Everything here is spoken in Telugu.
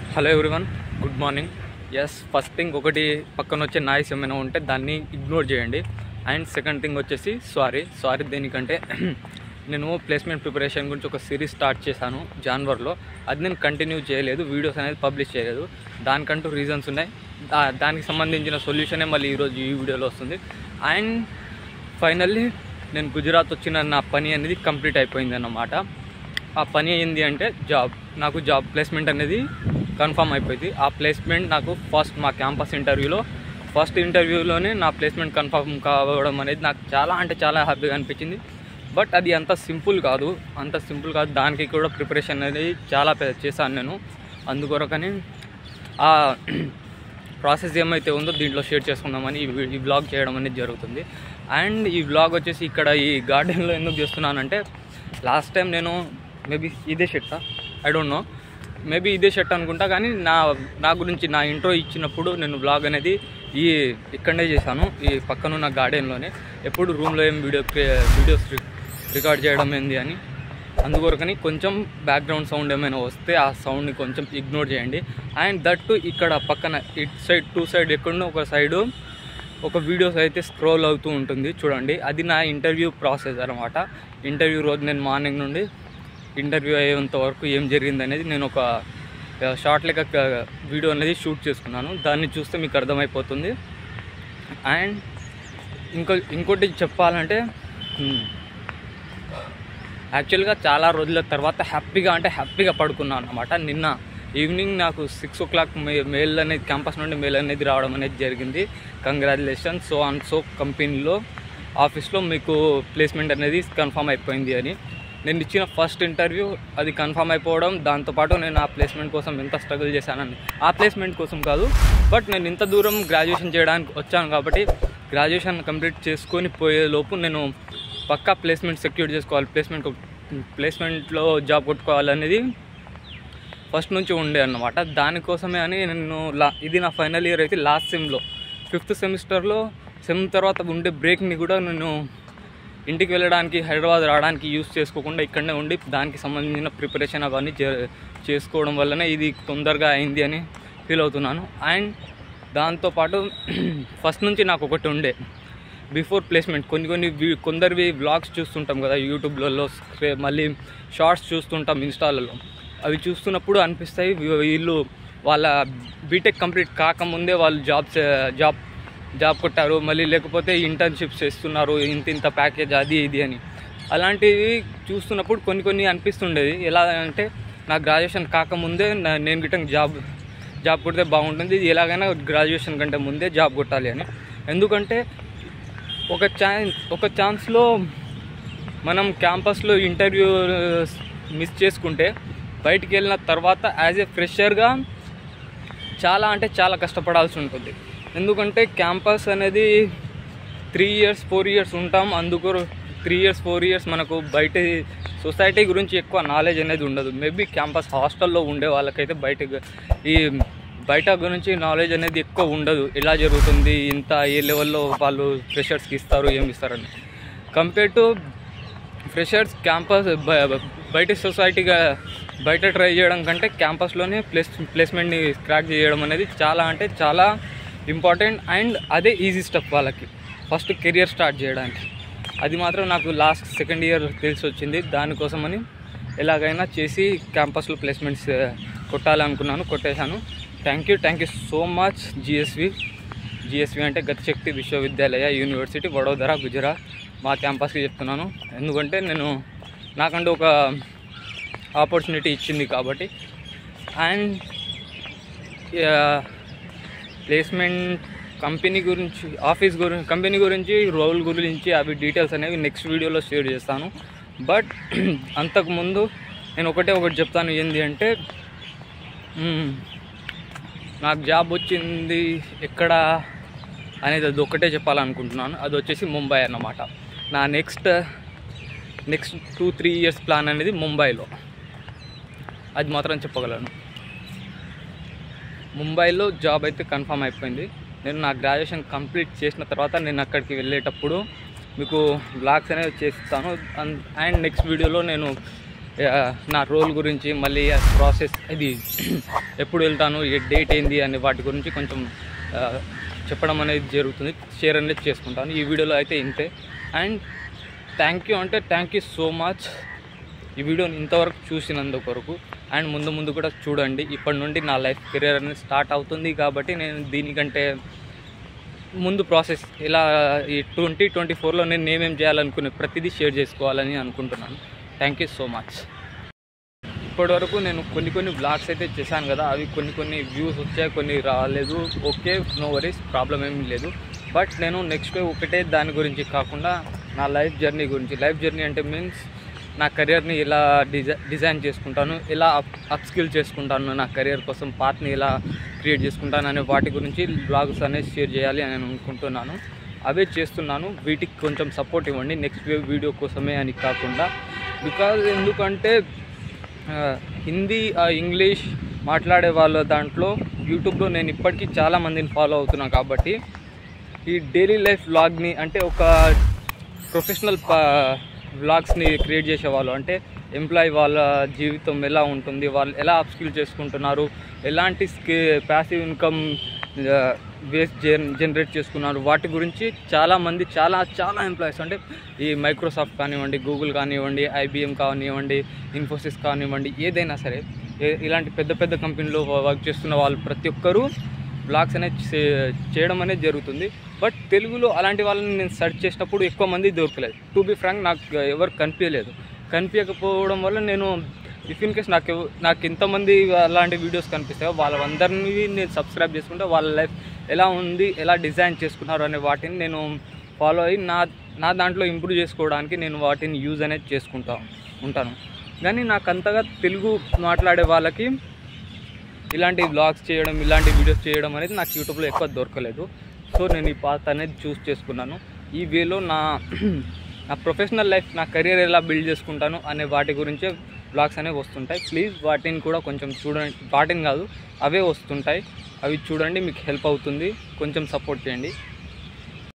hello everyone good morning yes first thing ఒకటి పక్కన వచ్చే నాయిస్ ఏమైనా ఉంటే దాన్ని ఇగ్నోర్ చేయండి అండ్ సెకండ్ థింగ్ వచ్చేసి సారీ సారీ దేనికంటే నేను ప్లేస్మెంట్ ప్రిపరేషన్ గురించి ఒక సిరీస్ స్టార్ట్ చేశాను జాన్వర్లో అది నేను కంటిన్యూ చేయలేదు వీడియోస్ అనేది పబ్లిష్ చేయలేదు దానికంటూ రీజన్స్ ఉన్నాయి దా- దానికి సంబంధించిన సొల్యూషనే మళ్ళీ ఈరోజు ఈ వీడియోలో వస్తుంది అండ్ ఫైనల్లీ నేను గుజరాత్ వచ్చిన నా పని అనేది కంప్లీట్ అయిపోయింది అన్నమాట ఆ పని ఏంది అంటే జాబ్ నాకు జాబ్ ప్లేస్మెంట్ అనేది కన్ఫర్మ్ అయిపోయింది ఆ ప్లేస్మెంట్ నాకు ఫస్ట్ మా క్యాంపస్ ఇంటర్వ్యూలో ఫస్ట్ ఇంటర్వ్యూలోనే నా ప్లేస్మెంట్ కన్ఫర్మ్ కావడం అనేది నాకు చాలా అంటే చాలా హ్యాపీగా అనిపించింది బట్ అది అంత సింపుల్ కాదు అంత సింపుల్ కాదు దానికి కూడా ప్రిపరేషన్ అనేది చాలా పె- చేశాను నేను అందుకొరకని ఆ ప్రాసెస్ ఏమైతే ఉందో దీంట్లో షేర్ చేసుకుందామని ఈ వీ- ఈ బ్లాగ్ చేయడం అనేది జరుగుతుంది అండ్ ఈ బ్లాగ్ వచ్చేసి ఇక్కడ ఈ గార్డెన్లో ఎందుకు చేస్తున్నానంటే లాస్ట్ టైం నేను మేబీ ఇదే షర్టా ఐ డోంట్ నో మేబీ ఇదే షర్ట్ అనుకుంటా కానీ నా నా గురించి నా ఇంట్రో ఇచ్చినప్పుడు నేను బ్లాగ్ అనేది ఈ ఇక్కడనే చేశాను ఈ పక్కనున్న గార్డెన్లోనే ఎప్పుడు రూమ్లో ఏం వీడియో వీడియోస్ రికార్డ్ చేయడం ఏంది అని అందుకొరకని కొంచెం బ్యాక్గ్రౌండ్ సౌండ్ ఏమైనా వస్తే ఆ సౌండ్ని కొంచెం ఇగ్నోర్ చేయండి అండ్ దట్టు ఇక్కడ పక్కన ఇట్ సైడ్ టూ సైడ్ ఎక్కడో ఒక సైడు ఒక వీడియోస్ అయితే స్క్రోల్ అవుతూ ఉంటుంది చూడండి అది నా ఇంటర్వ్యూ ప్రాసెస్ అనమాట ఇంటర్వ్యూ రోజు నేను మార్నింగ్ నుండి ఇంటర్వ్యూ అయ్యేంత వరకు ఏం జరిగింది అనేది నేను ఒక షార్ట్ లెక్క వీడియో అనేది షూట్ చేసుకున్నాను దాన్ని చూస్తే మీకు అర్థమైపోతుంది అండ్ ఇంకో ఇంకోటి చెప్పాలంటే హ్మ్, యాక్చువల్గా చాలా రోజుల తర్వాత హ్యాపీగా అంటే హ్యాపీగా పడుకున్నాను అనమాట నిన్న ఈవినింగ్ నాకు సిక్స్ ఓ క్లాక్ మెయిల్ అనేది క్యాంపస్ నుండి మెయిల్ అనేది రావడం అనేది జరిగింది కంగ్రాచులేషన్ సో అండ్ సో కంపెనీలో ఆఫీస్లో మీకు ప్లేస్మెంట్ అనేది కన్ఫర్మ్ అయిపోయింది అని నేను ఇచ్చిన ఫస్ట్ ఇంటర్వ్యూ అది కన్ఫర్మ్ అయిపోవడం దాంతోపాటు నేను ఆ ప్లేస్మెంట్ కోసం ఎంత స్ట్రగుల్ చేశానని ఆ ప్లేస్మెంట్ కోసం కాదు బట్ నేను ఇంత దూరం గ్రాడ్యుయేషన్ చేయడానికి వచ్చాను కాబట్టి గ్రాడ్యుయేషన్ కంప్లీట్ చేసుకొని పోయే లోపు నేను పక్కా ప్లేస్మెంట్ సెక్యూర్ చేసుకోవాలి ప్లేస్మెంట్ ప్లేస్మెంట్లో జాబ్ కొట్టుకోవాలనేది ఫస్ట్ నుంచి ఉండే అన్నమాట దానికోసమే అని నేను లా ఇది నా ఫైనల్ ఇయర్ అయితే లాస్ట్ సెమ్లో ఫిఫ్త్ సెమిస్టర్లో సెమ్ తర్వాత ఉండే బ్రేక్ని కూడా నేను ఇంటికి వెళ్ళడానికి హైదరాబాద్ రావడానికి యూస్ చేసుకోకుండా ఇక్కడనే ఉండి దానికి సంబంధించిన ప్రిపరేషన్ అవన్నీ చే చేసుకోవడం వల్లనే ఇది తొందరగా అయింది అని ఫీల్ అవుతున్నాను అండ్ దాంతోపాటు ఫస్ట్ నుంచి నాకు ఒకటి ఉండే బిఫోర్ ప్లేస్మెంట్ కొన్ని కొన్ని వి- కొందరివి వ్లాగ్స్ చూస్తుంటాం కదా యూట్యూబ్లలో స్క్రే- మళ్ళీ షార్ట్స్ చూస్తుంటాం ఇన్స్టాలలో అవి చూస్తున్నప్పుడు అనిపిస్తాయి వీ- వీళ్ళు వాళ్ళ బీటెక్ కంప్లీట్ కాకముందే వాళ్ళు జాబ్స్ జాబ్ జాబ్ కొట్టారు మళ్ళీ లేకపోతే ఇంటర్న్షిప్స్ చేస్తున్నారు ఇంత ఇంత ప్యాకేజ్ అది ఇది అని అలాంటివి చూస్తున్నప్పుడు కొన్ని కొన్ని అనిపిస్తుండేది ఎలా అంటే నా గ్రాడ్యుయేషన్ కాకముందే నా- నేను గిట్ట జాబ్ జాబ్ కొడితే బాగుంటుంది ఇది ఎలాగైనా గ్రాడ్యుయేషన్ కంటే ముందే జాబ్ కొట్టాలి అని ఎందుకంటే ఒక ఛాన్స్ ఒక ఛాన్స్లో మనం క్యాంపస్లో ఇంటర్వ్యూ మిస్ చేసుకుంటే బయటికి వెళ్ళిన తర్వాత యాజ్ ఏ ఫ్రెషర్గా చాలా అంటే చాలా కష్టపడాల్సి ఉంటుంది ఎందుకంటే క్యాంపస్ అనేది త్రీ ఇయర్స్ ఫోర్ ఇయర్స్ ఉంటాం అందుకు త్రీ ఇయర్స్ ఫోర్ ఇయర్స్ మనకు బయట సొసైటీ గురించి ఎక్కువ నాలెడ్జ్ అనేది ఉండదు మేబీ క్యాంపస్ హాస్టల్లో ఉండే వాళ్ళకైతే బయట ఈ బయట గురించి నాలెడ్జ్ అనేది ఎక్కువ ఉండదు ఎలా జరుగుతుంది ఇంత ఏ లెవెల్లో వాళ్ళు ఫ్రెషర్స్కి ఇస్తారు ఏమి ఇస్తారని కంపేర్ టు ఫ్రెషర్స్ క్యాంపస్ బ- బయట సొసైటీగా బయట ట్రై చేయడం కంటే క్యాంపస్లోనే ప్లేస్ ప్లేస్మెంట్ని క్రాక్ చేయడం అనేది చాలా అంటే చాలా ఇంపార్టెంట్ అండ్ అదే ఈజీ స్టెప్ వాళ్ళకి ఫస్ట్ కెరియర్ స్టార్ట్ చేయడానికి అది మాత్రం నాకు లాస్ట్ సెకండ్ ఇయర్ తెలిసి వచ్చింది దానికోసమని ఎలాగైనా చేసి క్యాంపస్లో ప్లేస్మెంట్స్ కొట్టాలనుకున్నాను కొట్టేశాను thank you thank you so much GSV GSV అంటే గతిశక్తి విశ్వవిద్యాలయ యూనివర్సిటీ వడోదర గుజరాత్ మా క్యాంపస్కి చెప్తున్నాను ఎందుకంటే నేను నాకంటూ ఒక ఆపర్చునిటీ ఇచ్చింది కాబట్టి అండ్ ప్లేస్మెంట్ కంపెనీ గురించి ఆఫీస్ గురించి కంపెనీ గురించి రోల్ గురించి అవి డీటెయిల్స్ అనేవి నెక్స్ట్ వీడియోలో షేర్ చేస్తాను బట్ అంతకుముందు నేను ఒకటే ఒకటి చెప్తాను ఏంటి అంటే మ్మ్, నాకు జాబ్ వచ్చింది ఎక్కడ అనేది అది ఒకటే చెప్పాలనుకుంటున్నాను అది వచ్చేసి ముంబై అన్నమాట నా next next two three years plan అనేది ముంబైలో అది మాత్రం చెప్పగలను ముంబైలో జాబ్ అయితే కన్ఫర్మ్ అయిపోయింది నేను నా గ్రాడ్యుయేషన్ కంప్లీట్ చేసిన తర్వాత నేను అక్కడికి వెళ్ళేటప్పుడు మీకు బ్లాగ్స్ అనేవి చేస్తాను అండ్ నెక్స్ట్ వీడియోలో నేను ఆ, నా రోల్ గురించి మళ్ళీ ప్రాసెస్ ఇది ఎప్పుడు వెళ్తాను ఏ డేట్ ఏంది అనే వాటి గురించి కొంచెం ఆ, చెప్పడం అనేది జరుగుతుంది షేర్ అనేది చేసుకుంటాను ఈ వీడియోలో అయితే ఇంతే అండ్ థ్యాంక్ యూ అంటే థ్యాంక్ యూ సో మచ్ ఈ వీడియోని ఇంతవరకు చూసినందుకు వరకు అండ్ ముందు ముందు కూడా చూడండి ఇప్పటి నుండి నా లైఫ్ కెరీర్ అనేది స్టార్ట్ అవుతుంది కాబట్టి నేను దీనికంటే ముందు ప్రాసెస్ ఇలా ఈ ట్వంటీ ట్వంటీ ఫోర్లో నేను ఏమేం చేయాలనుకునే ప్రతిదీ షేర్ చేసుకోవాలని అనుకుంటున్నాను థ్యాంక్ యూ సో మచ్ ఇప్పటి వరకు నేను కొన్ని కొన్ని బ్లాగ్స్ అయితే చేశాను కదా అవి కొన్ని కొన్ని వ్యూస్ వచ్చాయి కొన్ని రాలేదు ఓకే నో వరీస్ ప్రాబ్లం ఏమీ లేదు బట్ నేను నెక్స్ట్ ఒకటే దాని గురించి కాకుండా నా లైఫ్ జర్నీ గురించి లైఫ్ జర్నీ అంటే మీన్స్ నా కెరియర్ని ఎలా డిజై డిజైన్ చేసుకుంటాను ఎలా అప్ అప్ స్కిల్ చేసుకుంటాను నా కెరియర్ కోసం పాత్ని ఎలా క్రియేట్ చేసుకుంటాను అనే వాటి గురించి బ్లాగ్స్ అనేది షేర్ చేయాలి అని అనుకుంటున్నాను అవే చేస్తున్నాను వీటికి కొంచెం సపోర్ట్ ఇవ్వండి నెక్స్ట్ వీడియో కోసమే అని కాకుండా బికాజ్ ఎందుకంటే ఆ, హిందీ ఆ, ఇంగ్లీష్ మాట్లాడే వాళ్ళ దాంట్లో యూట్యూబ్లో నేను ఇప్పటికీ చాలా మందిని ఫాలో అవుతున్నాను కాబట్టి ఈ డైలీ లైఫ్ వ్లాగ్ని అంటే ఒక ప్రొఫెషనల్ వ్లాగ్స్ని క్రియేట్ చేసేవాళ్ళు అంటే ఎంప్లాయీ వాళ్ళ జీవితం ఎలా ఉంటుంది వాళ్ళు ఎలా అప్స్కిల్ చేసుకుంటున్నారు ఎలాంటి స్కి ప్యాసివ్ ఇన్కమ్ వేస్ట్ జనరేట్ చేసుకున్నారు వాటి గురించి చాలామంది చాలా చాలా ఎంప్లాయీస్ అంటే ఈ మైక్రోసాఫ్ట్ కానివ్వండి గూగుల్ కానివ్వండి ఐబిఎం కానివ్వండి ఇన్ఫోసిస్ కానివ్వండి ఏదైనా సరే ఏ- ఇలాంటి పెద్ద పెద్ద కంపెనీలో వర్క్ చేస్తున్న వాళ్ళు ప్రతి ఒక్కరూ బ్లాగ్స్ అనేది చే- చేయడం అనేది జరుగుతుంది బట్ తెలుగులో అలాంటి వాళ్ళని నేను సెర్చ్ చేసినప్పుడు ఎక్కువ మంది దొరకలేదు టు బి ఫ్రాంక్ నాకు ఎవరు కనిపించలేదు కనిపించకపోవడం వల్ల నేను ఇఫ్ ఇన్ కేస్ నాకు ఎవ- నాకు ఎంతమంది అలాంటి వీడియోస్ కనిపిస్తాయో వాళ్ళందరినీ నేను సబ్స్క్రైబ్ చేసుకుంటే వాళ్ళ లైఫ్ ఎలా ఉంది ఎలా డిజైన్ చేసుకున్నారు అనే వాటిని నేను ఫాలో అయ్యి నా నా దాంట్లో ఇంప్రూవ్ చేసుకోవడానికి నేను వాటిని యూజ్ అనేది చేసుకుంటా ఉంటాను కానీ నాకు అంతగా తెలుగు మాట్లాడే వాళ్ళకి ఇలాంటి బ్లాగ్స్ చేయడం ఇలాంటి వీడియోస్ చేయడం అనేది నాకు యూట్యూబ్లో ఎక్కువ దొరకలేదు సో నేను ఈ పాత్ అనేది చూస్ చేసుకున్నాను ఈ వేలో నా నా ప్రొఫెషనల్ లైఫ్ నా కెరీర్ ఎలా బిల్డ్ చేసుకుంటాను అనే వాటి గురించే బ్లాగ్స్ అనేవి వస్తుంటాయి ప్లీజ్ వాటిని కూడా కొంచెం చూడండి వాటిని కాదు అవే వస్తుంటాయి అవి చూడండి మీకు హెల్ప్ అవుతుంది కొంచెం సపోర్ట్ చేయండి